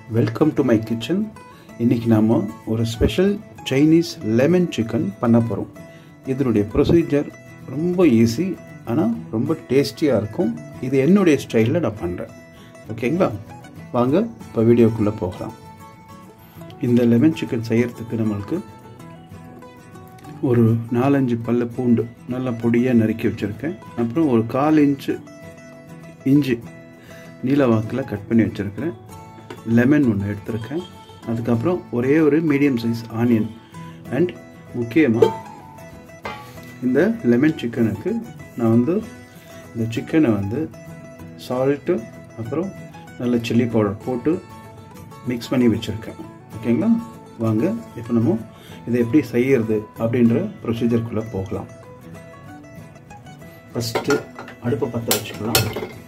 welcome to my kitchen இன்றைக்கி நாம் ஒரு ஸ்பெஷல் சைனீஸ் லெமன் சிக்கன் பண்ண போகிறோம் இதனுடைய ப்ரொசீஜர் ரொம்ப ஈஸி ஆனால் ரொம்ப டேஸ்டியாக இருக்கும் இது என்னுடைய ஸ்டைலில் நான் பண்ணுறேன் ஓகேங்களா வாங்க இப்போ வீடியோக்குள்ளே போகலாம் இந்த லெமன் சிக்கன் செய்கிறதுக்கு நம்மளுக்கு ஒரு நாலஞ்சு பல்ல பூண்டு நல்லா பொடியாக நறுக்கி வச்சுருக்கேன் அப்புறம் ஒரு கால் இன்ச்சு இஞ்சி நீல வாக்கில் கட் பண்ணி வச்சுருக்கிறேன் லெமன் ஒன்று எடுத்திருக்கேன் அதுக்கப்புறம் ஒரே ஒரு மீடியம் சைஸ் ஆனியன் அண்ட் முக்கியமாக இந்த லெமன் சிக்கனுக்கு நான் வந்து இந்த சிக்கனை வந்து சால்ட்டு அப்புறம் நல்ல சில்லி பவுடர் போட்டு மிக்ஸ் பண்ணி வச்சுருக்கேன் ஓகேங்களா வாங்க இப்போ நம்ம இதை எப்படி செய்யறது அப்படின்ற ப்ரொசீஜருக்குள்ளே போகலாம் ஃபஸ்ட்டு அடுப்பை பற்ற வச்சுக்கலாம்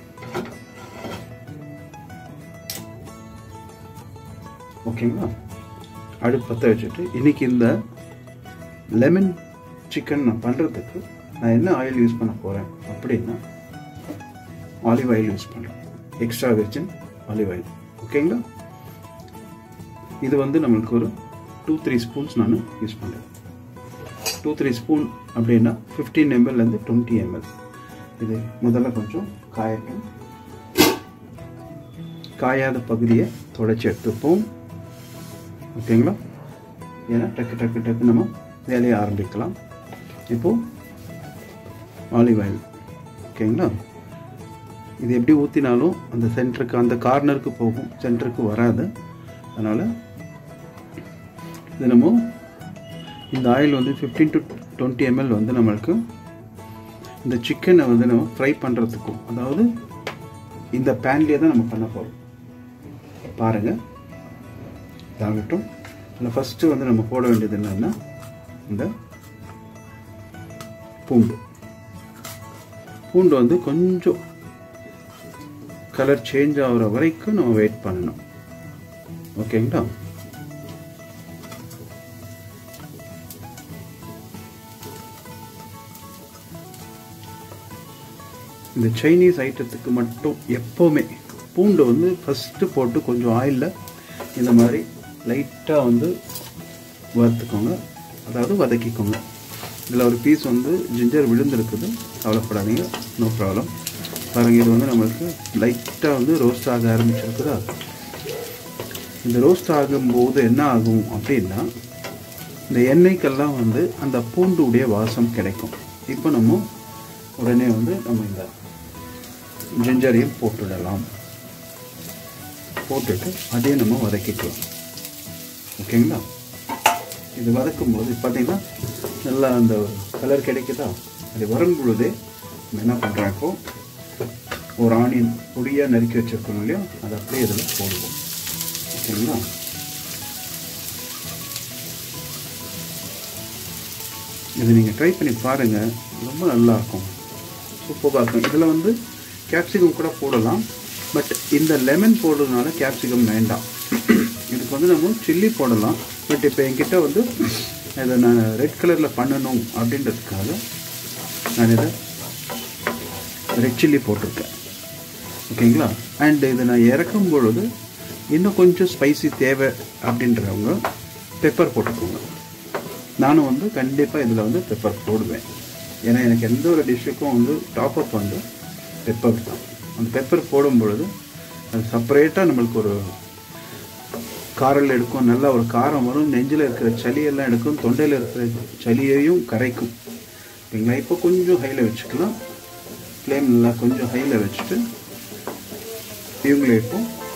ஓகேங்களா அடுப்பு பற்ற வச்சுட்டு இன்றைக்கி இந்த லெமன் சிக்கன் நான் பண்ணுறதுக்கு நான் என்ன ஆயில் யூஸ் பண்ண போகிறேன் அப்படின்னா ஆலிவ் ஆயில் யூஸ் பண்ணுறேன் எக்ஸ்ட்ரா வெர்ஜின் ஆலிவ் ஆயில் ஓகேங்களா இது வந்து நம்மளுக்கு ஒரு டூ த்ரீ ஸ்பூன்ஸ் நான் யூஸ் பண்ணுறேன் டூ த்ரீ ஸ்பூன் அப்படின்னா ஃபிஃப்டீன் எம்எல்லேருந்து டுவெண்ட்டி எம்எல் இது முதல்ல கொஞ்சம் காயட்டும் காயாத பகுதியை தொடச்சி எடுத்துப்போம் ஓகேங்களா ஏன்னா டக்கு டக்கு டக்கு நம்ம வேலையை ஆரம்பிக்கலாம் இப்போது ஆலிவ் ஆயில் ஓகேங்களா இது எப்படி ஊற்றினாலும் அந்த சென்டருக்கு அந்த கார்னருக்கு போகும் சென்டருக்கு வராது அதனால் இது நம்ம இந்த ஆயில் வந்து ஃபிஃப்டீன் டு டுவெண்ட்டி எம்எல் வந்து நம்மளுக்கு இந்த சிக்கனை வந்து நம்ம ஃப்ரை பண்ணுறதுக்கும் அதாவது இந்த பேன்லேயே தான் நம்ம பண்ண போகிறோம் பாருங்கள் இதாகட்டும் அதில் ஃபஸ்ட்டு வந்து நம்ம போட வேண்டியது என்னன்னா இந்த பூண்டு பூண்டு வந்து கொஞ்சம் கலர் சேஞ்ச் ஆகிற வரைக்கும் நம்ம வெயிட் பண்ணணும் ஓகேங்களா இந்த சைனீஸ் ஐட்டத்துக்கு மட்டும் எப்போவுமே பூண்டு வந்து ஃபஸ்ட்டு போட்டு கொஞ்சம் ஆயிலில் இந்த மாதிரி லைட்டாக வந்து வறுத்துக்கோங்க அதாவது வதக்கிக்கோங்க இதில் ஒரு பீஸ் வந்து ஜிஞ்சர் விழுந்துருக்குது கவலைப்படாதீங்க நோ ப்ராப்ளம் பாருங்கள் இது வந்து நம்மளுக்கு லைட்டாக வந்து ரோஸ்ட் ஆக ஆரம்பிச்சிருக்குதா இந்த ரோஸ்ட் ஆகும்போது என்ன ஆகும் அப்படின்னா இந்த எண்ணெய்க்கெல்லாம் வந்து அந்த பூண்டுடைய வாசம் கிடைக்கும் இப்போ நம்ம உடனே வந்து நம்ம இந்த ஜிஞ்சரையும் போட்டுடலாம் போட்டுட்டு அதையும் நம்ம வதக்கிக்கலாம் ஓகேங்களா இது வதக்கும் போது பார்த்தீங்கன்னா நல்லா அந்த கலர் கிடைக்குதா அது வரும் பொழுதே நம்ம என்ன பண்ணுறோம் இப்போ ஒரு ஆனியன் பொடியாக நறுக்கி வச்சுருக்கோம் இல்லையா அதை அப்படியே இதில் போடுவோம் ஓகேங்களா இது நீங்கள் ட்ரை பண்ணி பாருங்கள் ரொம்ப நல்லாயிருக்கும் சூப்பராக இருக்கும் இதில் வந்து கேப்சிகம் கூட போடலாம் பட் இந்த லெமன் போடுறதுனால கேப்சிகம் வேண்டாம் இதுக்கு வந்து நம்ம சில்லி போடலாம் பட் இப்போ என்கிட்ட வந்து இதை நான் ரெட் கலரில் பண்ணணும் அப்படின்றதுக்காக நான் இதை ரெட் சில்லி போட்டிருக்கேன் ஓகேங்களா அண்ட் இதை நான் இறக்கும் பொழுது இன்னும் கொஞ்சம் ஸ்பைசி தேவை அப்படின்றவங்க பெப்பர் போட்டுக்கோங்க நானும் வந்து கண்டிப்பாக இதில் வந்து பெப்பர் போடுவேன் ஏன்னா எனக்கு எந்த ஒரு டிஷ்ஷுக்கும் வந்து டாப் அப் வந்து பெப்பர் தான் அந்த பெப்பர் போடும் பொழுது அது செப்பரேட்டாக நம்மளுக்கு ஒரு காரல் எடுக்கும் நல்லா ஒரு காரம் வரும் நெஞ்சில் இருக்கிற சளியெல்லாம் எடுக்கும் தொண்டையில் இருக்கிற சளியையும் கரைக்கும் ஓகேங்களா இப்போ கொஞ்சம் ஹையில் வச்சுக்கலாம் ஃப்ளேம் நல்லா கொஞ்சம் ஹையில் வச்சுட்டு இவங்களை இப்போ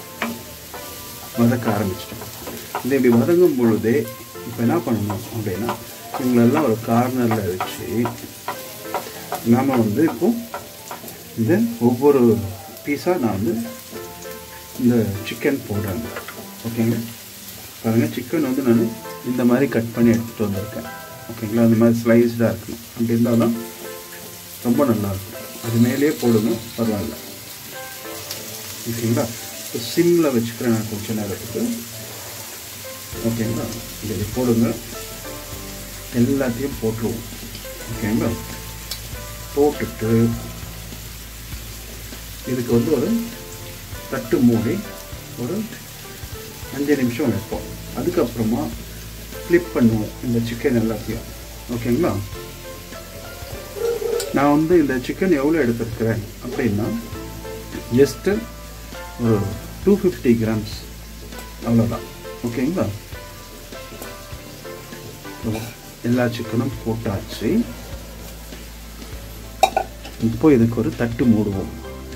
வதக்க ஆரம்பிச்சிட்டோம் இது இப்படி வதங்கும் பொழுதே இப்போ என்ன பண்ணணும் அப்படின்னா இவங்களெல்லாம் ஒரு கார்னரில் வச்சு நாம் வந்து இப்போ இந்த ஒவ்வொரு பீஸாக நான் வந்து இந்த சிக்கன் போடுறேன் ஓகேங்க பாருங்கள் சிக்கன் வந்து நான் இந்த மாதிரி கட் பண்ணி எடுத்துகிட்டு வந்திருக்கேன் ஓகேங்களா அந்த மாதிரி ஸ்லைஸ்டாக இருக்கணும் அப்படி இருந்தால் தான் ரொம்ப நல்லாயிருக்கும் அது மேலேயே போடுங்க பரவாயில்ல ஓகேங்களா இப்போ சிம்மில் வச்சுக்கிறேன் நான் கொஞ்ச நேரத்துக்கு ஓகேங்களா இதை போடுங்க எல்லாத்தையும் போட்டுருவோம் ஓகேங்களா போட்டுட்டு இதுக்கு வந்து ஒரு தட்டு மூடி ஒரு அஞ்சு நிமிஷம் வைப்போம் அதுக்கப்புறமா ஃப்ளிப் பண்ணுவோம் இந்த சிக்கன் எல்லாத்தையும் ஓகேங்களா நான் வந்து இந்த சிக்கன் எவ்வளோ எடுத்துருக்கிறேன் அப்படின்னா ஜஸ்ட்டு ஒரு டூ ஃபிஃப்டி கிராம்ஸ் அவ்வளோதான் ஓகேங்களா எல்லா சிக்கனும் போட்டாச்சு இப்போ இதுக்கு ஒரு தட்டு மூடுவோம்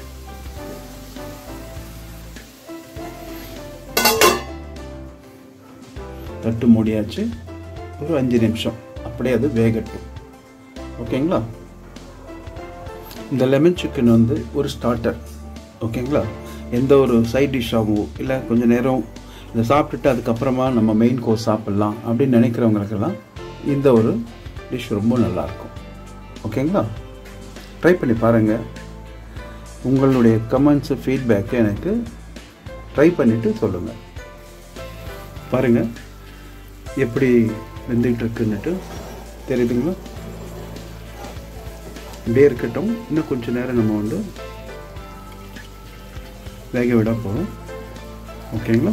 தட்டு மூடியாச்சு ஒரு அஞ்சு நிமிஷம் அப்படியே அது வேகட்டும் ஓகேங்களா இந்த லெமன் சிக்கன் வந்து ஒரு ஸ்டார்டர் ஓகேங்களா எந்த ஒரு சைட் டிஷ்ஷாகவோ இல்லை கொஞ்சம் நேரம் இதை சாப்பிட்டுட்டு அதுக்கப்புறமா நம்ம மெயின் கோர்ஸ் சாப்பிட்லாம் அப்படின்னு நினைக்கிறவங்களுக்கெல்லாம் இந்த ஒரு டிஷ் ரொம்ப நல்லாயிருக்கும் ஓகேங்களா ட்ரை பண்ணி பாருங்கள் உங்களுடைய கமெண்ட்ஸு ஃபீட்பேக்கு எனக்கு ட்ரை பண்ணிவிட்டு சொல்லுங்கள் பாருங்கள் எப்படி வெந்துகிட்டு இருக்குன்னுட்டு தெரியுதுங்களா இப்படியே இருக்கட்டும் இன்னும் கொஞ்சம் நேரம் நம்ம வந்து வேக விட போகிறோம் ஓகேங்களா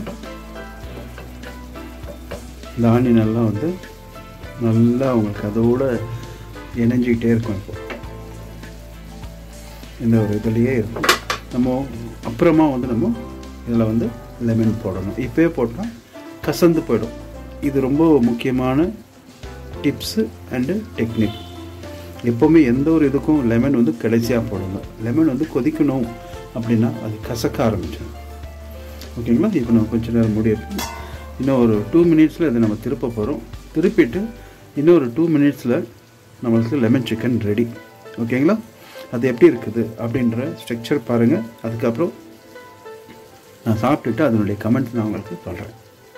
இந்த ஆனியன் எல்லாம் வந்து நல்லா உங்களுக்கு அதோட இணைஞ்சிக்கிட்டே இருக்கும் இப்போ இந்த ஒரு இதுலேயே இருக்கும் நம்ம அப்புறமா வந்து நம்ம இதில் வந்து லெமன் போடணும் இப்போயே போட்டால் கசந்து போயிடும் இது ரொம்ப முக்கியமான டிப்ஸு அண்டு டெக்னிக் எப்போவுமே எந்த ஒரு இதுக்கும் லெமன் வந்து கடைசியாக போடுங்க லெமன் வந்து கொதிக்கணும் அப்படின்னா அது கசக்க ஆரம்பிச்சிடும் ஓகேங்களா இப்போ நம்ம கொஞ்ச நேரம் மூடி இன்னும் ஒரு டூ மினிட்ஸில் இதை நம்ம திருப்ப போகிறோம் திருப்பிட்டு இன்னும் ஒரு டூ மினிட்ஸில் நம்மளுக்கு லெமன் சிக்கன் ரெடி ஓகேங்களா அது எப்படி இருக்குது அப்படின்ற ஸ்ட்ரக்சர் பாருங்கள் அதுக்கப்புறம் நான் சாப்பிட்டுட்டு அதனுடைய கமெண்ட்ஸ் நான் உங்களுக்கு சொல்கிறேன்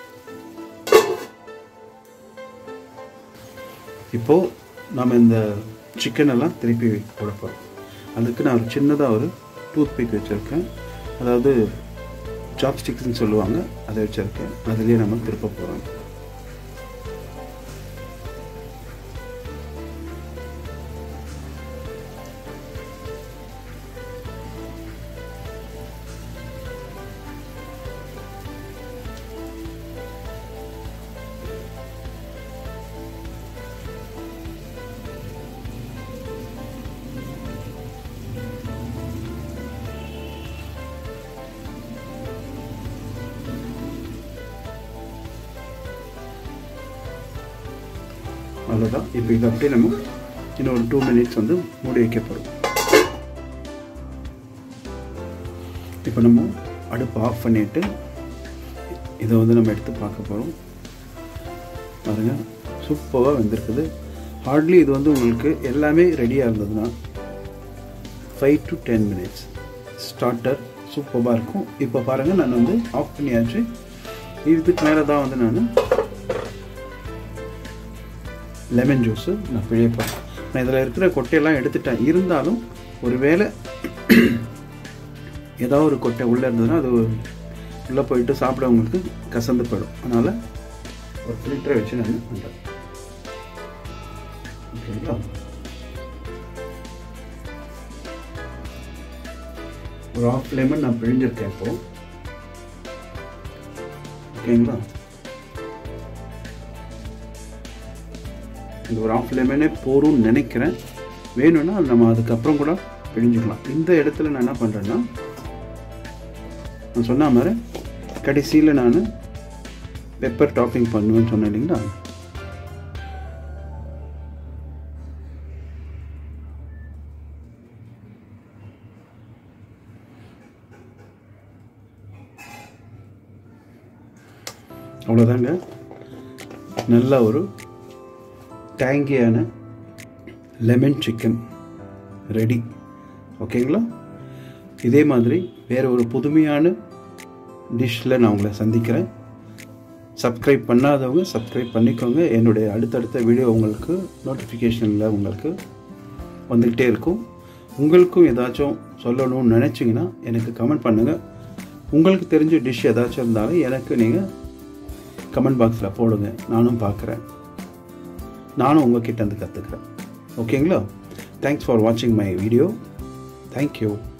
இப்போது நம்ம இந்த சிக்கன் எல்லாம் திருப்பி போட போகிறோம் அதுக்கு நான் ஒரு சின்னதாக ஒரு டூத் பிக் வச்சுருக்கேன் அதாவது சாப்ஸ்டிக்ஸ்னு சொல்லுவாங்க அதை வச்சுருக்கேன் அதுலேயே நம்ம திருப்ப போகிறோம் அவ்வளோதான் இப்போ இதை அப்படியே நம்ம இன்னும் ஒரு டூ மினிட்ஸ் வந்து மூடி வைக்க போகிறோம் இப்போ நம்ம அடுப்பு ஆஃப் பண்ணிவிட்டு இதை வந்து நம்ம எடுத்து பார்க்க போகிறோம் பாருங்கள் சூப்பராக வந்திருக்குது ஹார்ட்லி இது வந்து உங்களுக்கு எல்லாமே ரெடியாக இருந்ததுன்னா five to ten minutes starter சூப்பராக இருக்கும் இப்போ பாருங்கள் நான் வந்து ஆஃப் பண்ணியாச்சு இதுக்கு மேலே தான் வந்து நான் லெமன் ஜூஸு நான் பிழைய போகிறேன் நான் இதில் இருக்கிற கொட்டையெல்லாம் எடுத்துட்டேன் இருந்தாலும் ஒரு வேளை ஏதாவது ஒரு கொட்டை உள்ளே இருந்ததுன்னா அது உள்ளே போயிட்டு சாப்பிடவங்களுக்கு கசந்து போயிடும் அதனால் ஒரு ஃபில்டரை வச்சு நான் பண்ணுறேன் ஓகேங்களா ஒரு ஆஃப் லெமன் நான் பிழிஞ்சிருக்கேன் இப்போ ஓகேங்களா இந்த ஒரு ஆஃப் லெமனே போரும்னு நினைக்கிறேன் வேணும்னா நம்ம அதுக்கப்புறம் கூட பிழிஞ்சுக்கலாம் இந்த இடத்துல நான் என்ன பண்ணுறேன்னா நான் சொன்ன மாதிரி கடைசியில் நான் பெப்பர் டாப்பிங் பண்ணுவேன்னு சொன்னேன் இல்லைங்களா அவ்வளோதாங்க நல்ல ஒரு டேங்கியான லெமன் சிக்கன் ரெடி ஓகேங்களா இதே மாதிரி வேறு ஒரு புதுமையான டிஷ்ஷில் நான் உங்களை சந்திக்கிறேன் சப்ஸ்கிரைப் பண்ணாதவங்க சப்ஸ்கிரைப் பண்ணிக்கோங்க என்னுடைய அடுத்தடுத்த வீடியோ உங்களுக்கு நோட்டிஃபிகேஷனில் உங்களுக்கு வந்துக்கிட்டே இருக்கும் உங்களுக்கும் ஏதாச்சும் சொல்லணும்னு நினச்சிங்கன்னா எனக்கு கமெண்ட் பண்ணுங்கள் உங்களுக்கு தெரிஞ்ச டிஷ் ஏதாச்சும் இருந்தாலும் எனக்கு நீங்கள் கமெண்ட் பாக்ஸில் போடுங்க நானும் பார்க்குறேன் நானும் உங்ககிட்ட இருந்து கற்றுக்குறேன் ஓகேங்களா தேங்க்ஸ் ஃபார் வாட்சிங் மை வீடியோ தேங்க்யூ